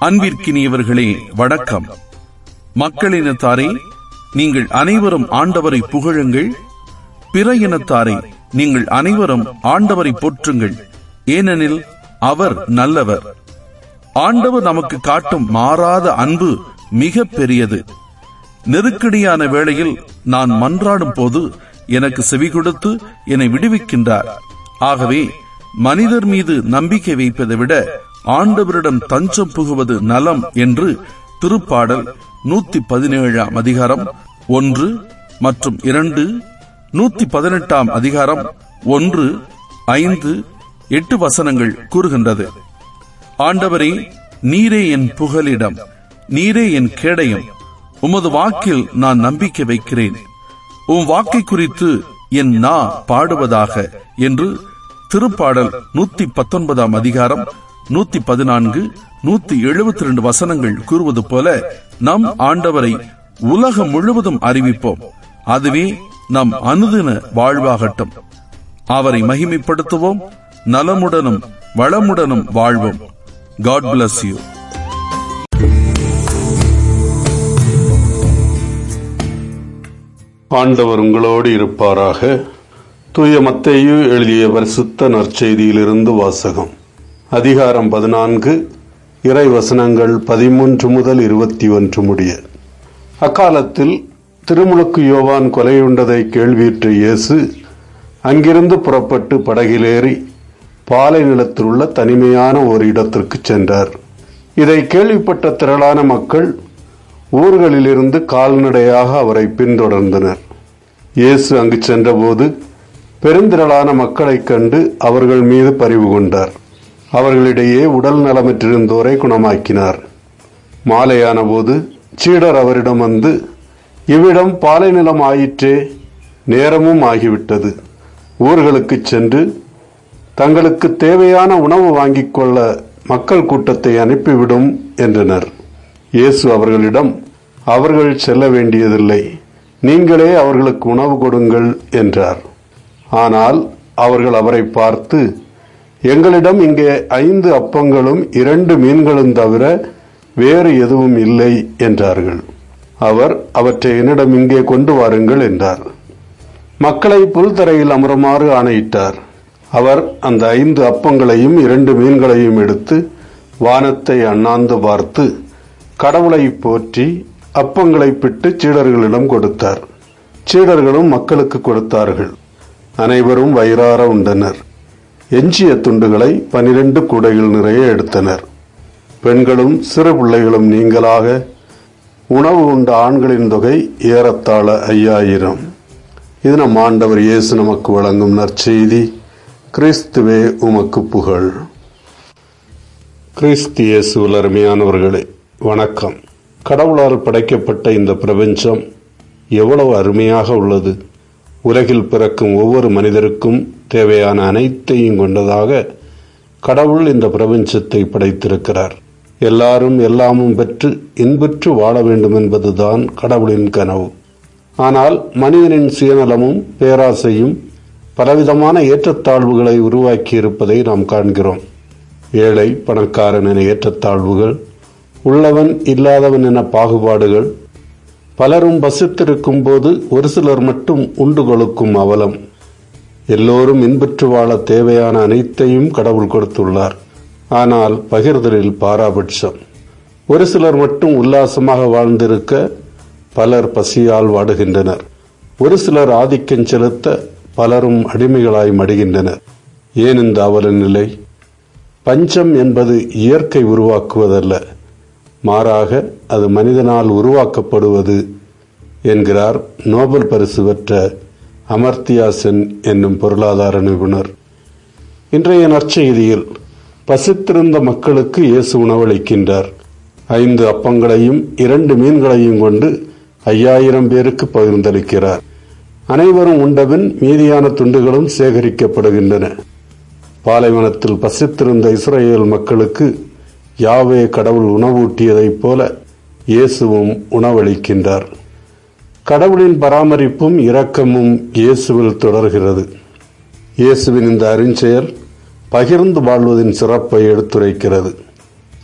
அன்பிற்கினியவர்களே வணக்கம் மக்களினத்தாரே நீங்கள் அனைவரும் ஆண்டவரை புகழுங்கள் பிற இனத்தாரே நீங்கள் அனைவரும் ஆண்டவரை போற்றுங்கள் ஏனெனில் அவர் நல்லவர் ஆண்டவர் நமக்கு காட்டும் மாறாத அன்பு மிக பெரியது நெருக்கடியான வேளையில் நான் மன்றாடும் போது எனக்கு செவி கொடுத்து என்னை விடுவிக்கின்றார் ஆகவே மனிதர் மீது நம்பிக்கை வைப்பதை விட ஆண்டவரிடம் தஞ்சம் புகுவது நலம் என்று திருப்பாடல் நூத்தி பதினேழாம் அதிகாரம் ஒன்று மற்றும் இரண்டு நூத்தி பதினெட்டாம் அதிகாரம் ஒன்று ஐந்து எட்டு வசனங்கள் கூறுகின்றது ஆண்டவரே நீரே என் புகலிடம் நீரே என் கேடயம் உமது வாக்கில் நான் நம்பிக்கை வைக்கிறேன் உம் வாக்கை குறித்து என் நா பாடுவதாக என்று திருப்பாடல் நூத்தி பத்தொன்பதாம் அதிகாரம் நூத்தி பதினான்கு நூத்தி எழுபத்தி ரெண்டு வசனங்கள் கூறுவது போல நம் ஆண்டவரை உலகம் முழுவதும் அறிவிப்போம் அதுவே நம் அனுதின வாழ்வாகட்டும் அவரை மகிமைப்படுத்துவோம் நலமுடனும் வளமுடனும் வாழ்வோம் காட் bless யூ ஆண்டவர் உங்களோடு இருப்பாராக தூய மத்தேயு எழுதிய பரிசுத்த நற்செய்தியிலிருந்து வாசகம் அதிகாரம் பதினான்கு இறை வசனங்கள் பதிமூன்று முதல் இருபத்தி ஒன்று முடிய அக்காலத்தில் திருமுழுக்கு யோவான் கொலையுண்டதை கேள்வியுற்ற இயேசு அங்கிருந்து புறப்பட்டு படகிலேறி பாலை நிலத்தில் உள்ள தனிமையான ஒரு இடத்திற்கு சென்றார் இதை கேள்விப்பட்ட திரளான மக்கள் ஊர்களிலிருந்து கால்நடையாக அவரை பின்தொடர்ந்தனர் இயேசு அங்கு சென்றபோது பெருந்திரளான மக்களைக் கண்டு அவர்கள் மீது பரிவு கொண்டார் அவர்களிடையே உடல் நலமற்றிருந்தோரை குணமாக்கினார் மாலையான போது சீடர் அவரிடம் வந்து இவ்விடம் பாலை நிலம் ஆயிற்றே நேரமும் ஆகிவிட்டது ஊர்களுக்கு சென்று தங்களுக்கு தேவையான உணவு வாங்கிக் கொள்ள மக்கள் கூட்டத்தை அனுப்பிவிடும் என்றனர் இயேசு அவர்களிடம் அவர்கள் செல்ல வேண்டியதில்லை நீங்களே அவர்களுக்கு உணவு கொடுங்கள் என்றார் ஆனால் அவர்கள் அவரை பார்த்து எங்களிடம் இங்கே ஐந்து அப்பங்களும் இரண்டு மீன்களும் தவிர வேறு எதுவும் இல்லை என்றார்கள் அவர் அவற்றை என்னிடம் இங்கே கொண்டு வாருங்கள் என்றார் மக்களை புல்தரையில் அமருமாறு ஆணையிட்டார் அவர் அந்த ஐந்து அப்பங்களையும் இரண்டு மீன்களையும் எடுத்து வானத்தை அண்ணாந்து பார்த்து கடவுளை போற்றி அப்பங்களை பிட்டு சீடர்களிடம் கொடுத்தார் சீடர்களும் மக்களுக்கு கொடுத்தார்கள் அனைவரும் வயிறார உண்டனர் எஞ்சிய துண்டுகளை பனிரெண்டு கூடைகள் நிறைய எடுத்தனர் பெண்களும் சிறு பிள்ளைகளும் நீங்களாக உணவு உண்ட ஆண்களின் தொகை ஏறத்தாழ ஐயாயிரம் இது நம் ஆண்டவர் இயேசு நமக்கு வழங்கும் நற்செய்தி கிறிஸ்துவே உமக்கு புகழ் கிறிஸ்து இயேசுவில் அருமையானவர்களே வணக்கம் கடவுளால் படைக்கப்பட்ட இந்த பிரபஞ்சம் எவ்வளவு அருமையாக உள்ளது உலகில் பிறக்கும் ஒவ்வொரு மனிதருக்கும் தேவையான அனைத்தையும் கொண்டதாக கடவுள் இந்த பிரபஞ்சத்தை படைத்திருக்கிறார் எல்லாரும் எல்லாமும் பெற்று இன்புற்று வாழ வேண்டும் என்பதுதான் கடவுளின் கனவு ஆனால் மனிதனின் சுயநலமும் பேராசையும் பலவிதமான ஏற்றத்தாழ்வுகளை உருவாக்கி இருப்பதை நாம் காண்கிறோம் ஏழை பணக்காரன் என ஏற்றத்தாழ்வுகள் உள்ளவன் இல்லாதவன் என பாகுபாடுகள் பலரும் பசித்திருக்கும் போது ஒரு சிலர் மட்டும் உண்டு கொழுக்கும் அவலம் எல்லோரும் இன்புற்று வாழ தேவையான அனைத்தையும் கடவுள் கொடுத்துள்ளார் ஆனால் பகிர்தலில் பாராபட்சம் ஒரு சிலர் மட்டும் உல்லாசமாக வாழ்ந்திருக்க பலர் பசியால் வாடுகின்றனர் ஒரு சிலர் ஆதிக்கம் செலுத்த பலரும் அடிமைகளாய் மடிகின்றனர் ஏன் இந்த அவல நிலை பஞ்சம் என்பது இயற்கை உருவாக்குவதல்ல மாறாக அது மனிதனால் உருவாக்கப்படுவது என்கிறார் நோபல் பரிசு பெற்ற அமர்த்தியா சென் என்னும் பொருளாதார நிபுணர் இன்றைய நற்செய்தியில் பசித்திருந்த மக்களுக்கு இயேசு உணவளிக்கின்றார் ஐந்து அப்பங்களையும் இரண்டு மீன்களையும் கொண்டு ஐயாயிரம் பேருக்கு பகிர்ந்தளிக்கிறார் அனைவரும் உண்டபின் மீதியான துண்டுகளும் சேகரிக்கப்படுகின்றன பாலைவனத்தில் பசித்திருந்த இஸ்ரேல் மக்களுக்கு யாவே கடவுள் உணவூட்டியதைப் போல இயேசுவும் உணவளிக்கின்றார் கடவுளின் பராமரிப்பும் இரக்கமும் இயேசுவில் தொடர்கிறது இயேசுவின் இந்த அருஞ்செயல் பகிர்ந்து வாழ்வதின் சிறப்பை எடுத்துரைக்கிறது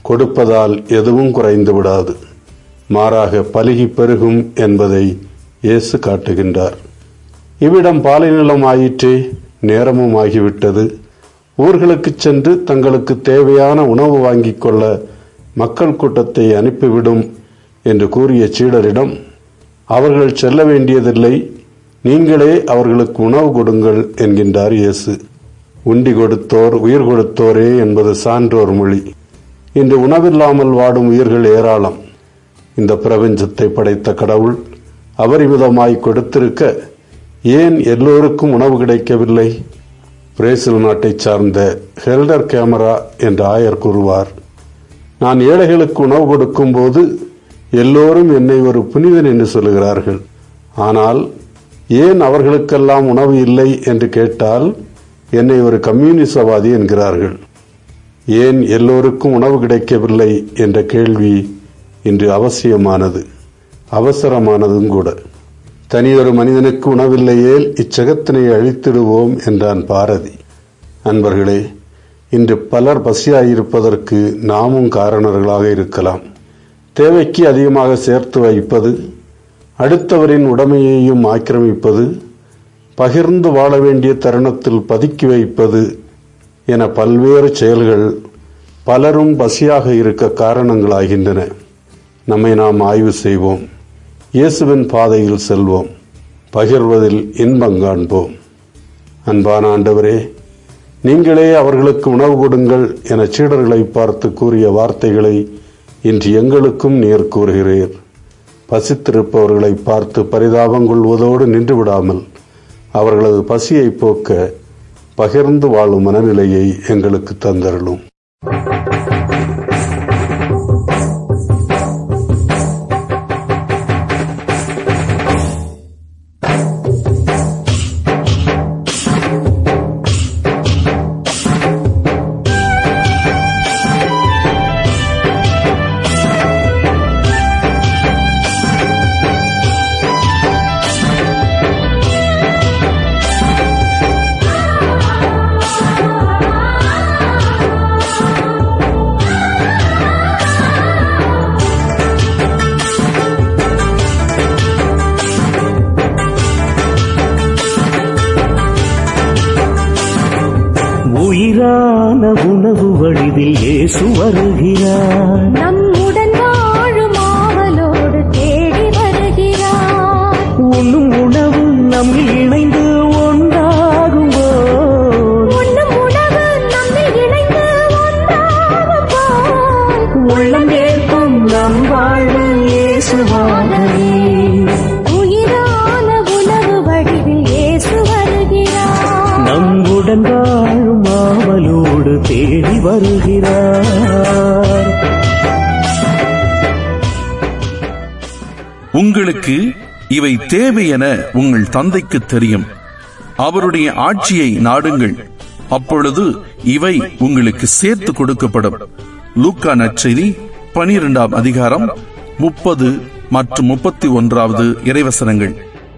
கொடுப்பதால் எதுவும் குறைந்து விடாது மாறாக பலுகி பெருகும் என்பதை இயேசு காட்டுகின்றார் இவ்விடம் பாலை நிலம் ஆயிற்றே நேரமும் ஆகிவிட்டது ஊர்களுக்குச் சென்று தங்களுக்கு தேவையான உணவு வாங்கிக் கொள்ள மக்கள் கூட்டத்தை அனுப்பிவிடும் என்று கூறிய சீடரிடம் அவர்கள் செல்ல வேண்டியதில்லை நீங்களே அவர்களுக்கு உணவு கொடுங்கள் என்கின்றார் இயேசு உண்டி கொடுத்தோர் உயிர் கொடுத்தோரே என்பது சான்றோர் மொழி இன்று உணவில்லாமல் வாடும் உயிர்கள் ஏராளம் இந்த பிரபஞ்சத்தை படைத்த கடவுள் அபரிமிதமாய் கொடுத்திருக்க ஏன் எல்லோருக்கும் உணவு கிடைக்கவில்லை பிரேசில் நாட்டைச் சார்ந்த ஹெல்டர் கேமரா என்ற ஆயர் கூறுவார் நான் ஏழைகளுக்கு உணவு கொடுக்கும் போது எல்லோரும் என்னை ஒரு புனிதன் என்று சொல்லுகிறார்கள் ஆனால் ஏன் அவர்களுக்கெல்லாம் உணவு இல்லை என்று கேட்டால் என்னை ஒரு கம்யூனிசவாதி என்கிறார்கள் ஏன் எல்லோருக்கும் உணவு கிடைக்கவில்லை என்ற கேள்வி இன்று அவசியமானது அவசரமானதும் கூட தனியொரு மனிதனுக்கு உணவில்லையேல் இச்சகத்தினை அழித்திடுவோம் என்றான் பாரதி அன்பர்களே இன்று பலர் பசியாயிருப்பதற்கு நாமும் காரணர்களாக இருக்கலாம் தேவைக்கு அதிகமாக சேர்த்து வைப்பது அடுத்தவரின் உடைமையையும் ஆக்கிரமிப்பது பகிர்ந்து வாழ வேண்டிய தருணத்தில் பதுக்கி வைப்பது என பல்வேறு செயல்கள் பலரும் பசியாக இருக்க காரணங்களாகின்றன நம்மை நாம் ஆய்வு செய்வோம் இயேசுவின் பாதையில் செல்வோம் பகிர்வதில் இன்பம் காண்போம் அன்பான ஆண்டவரே நீங்களே அவர்களுக்கு உணவு கொடுங்கள் என சீடர்களை பார்த்து கூறிய வார்த்தைகளை இன்று எங்களுக்கும் நீர் கூறுகிறீர் பசித்திருப்பவர்களை பார்த்து பரிதாபம் கொள்வதோடு நின்று விடாமல் அவர்களது பசியை போக்க பகிர்ந்து வாழும் மனநிலையை எங்களுக்கு தந்தருளும் உயிரான உணவு வடிவில் இயேசு வருகிறார் நம்முடன் வாழும் ஆவலோடு தேடி வருகிறார் உண்ணும் உணவு நம்மில் இணைந்து ஒன்றாகும்போது உண்ணும் உணவு நம்மில் இணைந்து ஒன்றாகும் போல் உள்ளம் ஏற்கும் நம் வாழ்வு இயேசுவாகவே உயிரான உணவு வடிவில் இயேசு வருகிறார் நம்முடன் வாழும் ஆவலோடு தேடி வருகிறார் உங்களுக்கு இவை தேவை என உங்கள் தந்தைக்கு தெரியும் அவருடைய ஆட்சியை நாடுங்கள் அப்பொழுது இவை உங்களுக்கு சேர்த்து கொடுக்கப்படும் லூக்கா நற்செய்தி பனிரெண்டாம் அதிகாரம் முப்பது மற்றும் முப்பத்தி ஒன்றாவது இறைவசனங்கள்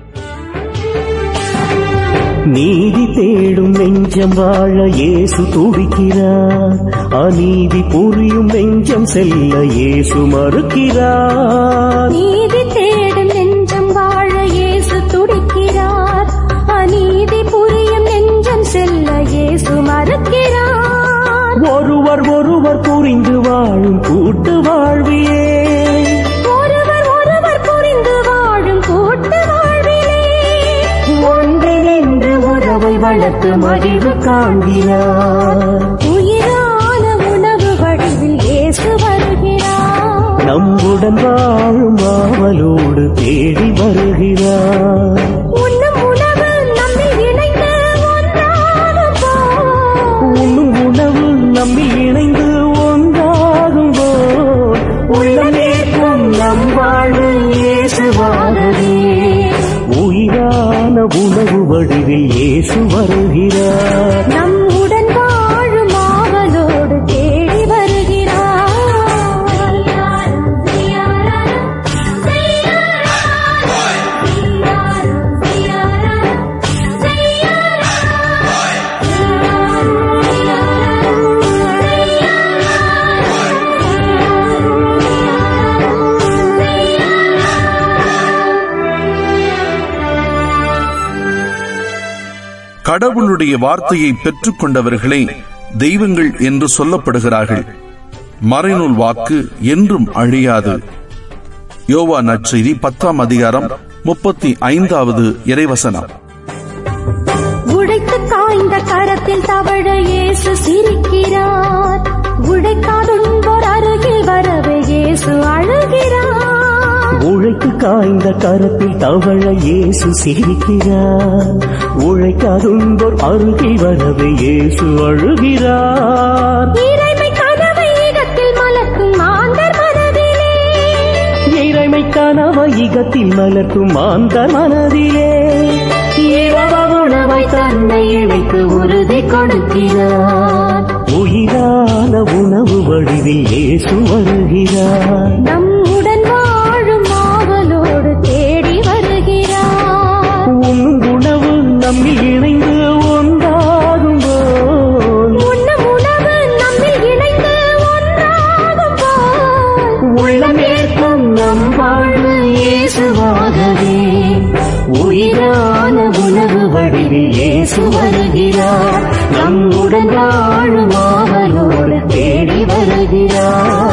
நீதி தேடும் நெஞ்சம் வாழ இயேசு துடிக்கிறார் அநீதி புரியும் நெஞ்சம் செல்ல இயேசு மறுக்கிறார் நீதி தேடும் நெஞ்சம் வாழ இயேசு துடிக்கிறார் அநீதி புரியும் நெஞ்சம் செல்ல இயேசு மறுக்கிறார் ஒருவர் ஒருவர் புரிந்து வாழும் கூட்டு வாழ்வியே ஒருவர் ஒருவர் புரிந்து வாழும் கூட்டு வாழ்விலே ஒன்றிணைந்து உறவை வளர்த்து மறிவு காண்கிறார் உயிரான உணவு வடிவில் இயேசு வருகிறார் நம்முடன் வாழும் ஆவலோடு தேடி வருகிறார் உண்ணும் உணவு நம்மில் இணைந்து ஒன்றாகும் போல் உண்ணும் உணவு நம்மில் இணைந்து ஒன்றாகும் போல் உள்ளமேற்கும் நம் வாழ்வு இயேசுவாகவே உயிரான உணவு வடிவில் இயேசு வருகிறார் நம்முடன் வாழும் ஆவலோடு தேடி வருகிறார் கடவுளுடைய வார்த்தையை பெற்றுக்கொண்டவர்களே தெய்வங்கள் என்று சொல்லப்படுகிறார்கள் மறைநூல் வாக்கு என்றும் அழியாது யோவா நற்செய்தி பத்தாம் அதிகாரம் முப்பத்தி ஐந்தாவது இறைவசனம் உடைத்து காய்ந்த கரத்தில் தவழ இயேசு சிரிக்கிறார் உடைக்காதுன்போர் அருகில் வரவே இயேசு அழுகிறார் உழைத்து காய்ந்த கரத்தில் தவழ இயேசு சிரிக்கிறார் உழைக்காதுன்போர் அருகில் வரவே இயேசு அழுகிறார் இறைமை கனவை இடத்தில் மலர்க்கும் மாந்தர் மனதிலே இறைமை கனவை இகத்தில் மலர்க்கும் அந்த மனதிலே இரவ உணவை தன்னை இணைத்து உறுதி கொடுக்கிறார் உயிரான உணவு வடிவில் இயேசு வருகிறார் நம்முடன் வாழும் ஆவலோடு தேடி வருகிறார் உண்ணும் உணவு நம்மில் இணைந்து ஒன்றாகும் போல் உண்ணும் உணவு நம்மில் இணைந்து ஒன்றாகும் போல் உள்ளம் ஏற்கும் நம் வாழ்வு இயேசுவாகவே உயிரான உணவு வடிவில் இயேசு வருகிறார் நம்முடன் வாழும் ஆவலோடு தேடி வருகிறார்